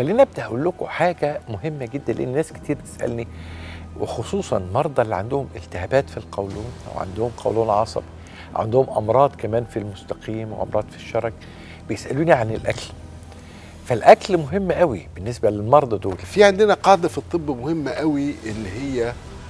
خليني ابدا اقول لكم حاجه مهمه جدا لان ناس كتير بتسالني وخصوصا المرضى اللي عندهم التهابات في القولون او عندهم قولون عصبي أو عندهم امراض كمان في المستقيم وامراض في الشرج بيسالوني عن الاكل فالاكل مهم قوي بالنسبه للمرضى دول في عندنا قاعده في الطب مهمه قوي اللي هي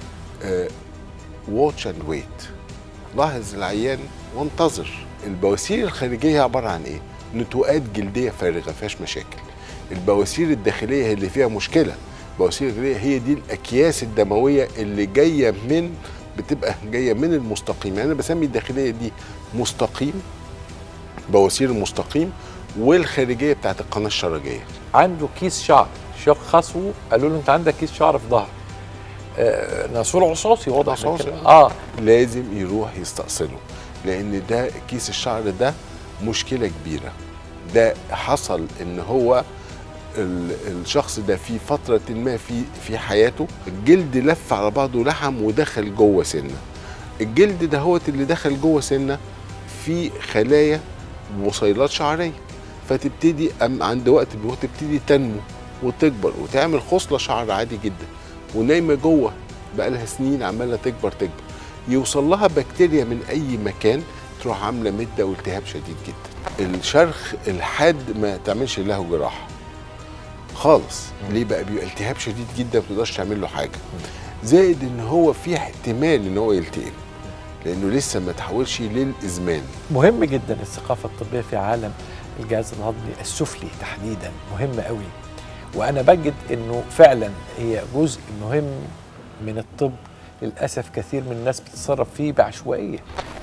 واتش اند ويت لاحظ العيان وانتظر البواسير الخارجيه عباره عن ايه نتوءات جلديه فارغه فيهاش مشاكل البواسير الداخليه هي اللي فيها مشكله البواسير الداخليه هي دي الاكياس الدمويه اللي جايه من بتبقى جايه من المستقيم يعني انا بسمي الداخليه دي مستقيم بواسير المستقيم والخارجيه بتاعت القناه الشرجيه عنده كيس شعر شخصوا قالوا له انت عندك كيس شعر في ظهرك آه ناسور عصاصي واضح من عصاصي. كده. اه لازم يروح يستأصله لان ده كيس الشعر ده مشكله كبيره ده حصل ان هو ال- الشخص ده في فتره ما في في حياته الجلد لف على بعضه لحم ودخل جوه سنه الجلد ده هو اللي دخل جوه سنه في خلايا وصيلات شعريه فتبتدي أم عند وقت البلوغ تبتدي تنمو وتكبر وتعمل خصله شعر عادي جدا ونايمه جوه بقى لها سنين عماله تكبر تكبر يوصل لها بكتيريا من اي مكان تروح عامله مده والتهاب شديد جدا الشرخ الحاد ما تعملش له جراحه خالص ليه بقى بيبقى التهاب شديد جدا ما تقدرش تعمل له حاجه زائد ان هو في احتمال ان هو يلتئم لانه لسه ما تحولش للازمان مهم جدا الثقافه الطبيه في عالم الجهاز الهضمي السفلي تحديدا مهم قوي وانا بجد انه فعلا هي جزء مهم من الطب للاسف كثير من الناس بتتصرف فيه بعشوائيه